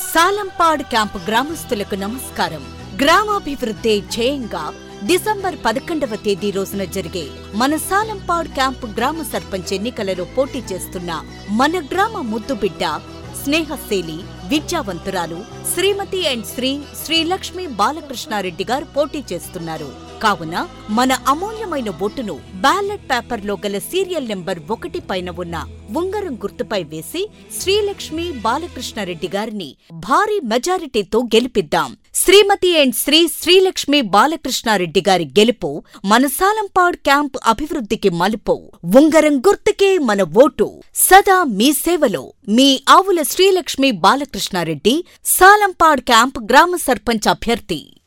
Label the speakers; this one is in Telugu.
Speaker 1: సాలంపాడ్ క్యాంపు గ్రామస్తులకు నమస్కారం గ్రామాభివృద్ధి ధ్యేయంగా డిసెంబర్ పదకొండవ తేదీ రోజున జరిగే మన సాలంపాడ్ క్యాంపు గ్రామ సర్పంచ్ ఎన్నికలలో పోటీ చేస్తున్న మన గ్రామ ముద్దుబిడ్డ స్నేహశీలి విద్యావంతురాలు శ్రీమతి అండ్ శ్రీ శ్రీలక్ష్మి బాలకృష్ణారెడ్డి గారు పోటీ చేస్తున్నారు కావున మన అమూల్యమైన ఓటును బ్యాలెట్ పేపర్లో గల సీరియల్ నెంబర్ ఒకటి పైన ఉన్న ఉంగరం గుర్తుపై వేసి శ్రీలక్ష్మి బాలకృష్ణారెడ్డి గారిని భారీ మెజారిటీతో గెలిపిద్దాం శ్రీమతి అండ్ శ్రీ శ్రీలక్ష్మి బాలకృష్ణారెడ్డి గారి గెలుపు మన సాలంపాడ్ క్యాంప్ అభివృద్ధికి మలుపు ఉంగరం గుర్తుకే మన ఓటు సదా మీ సేవలో మీ ఆవుల శ్రీలక్ష్మి బాలకృష్ణారెడ్డి సాలంపాడ్ క్యాంప్ గ్రామ సర్పంచ్ అభ్యర్థి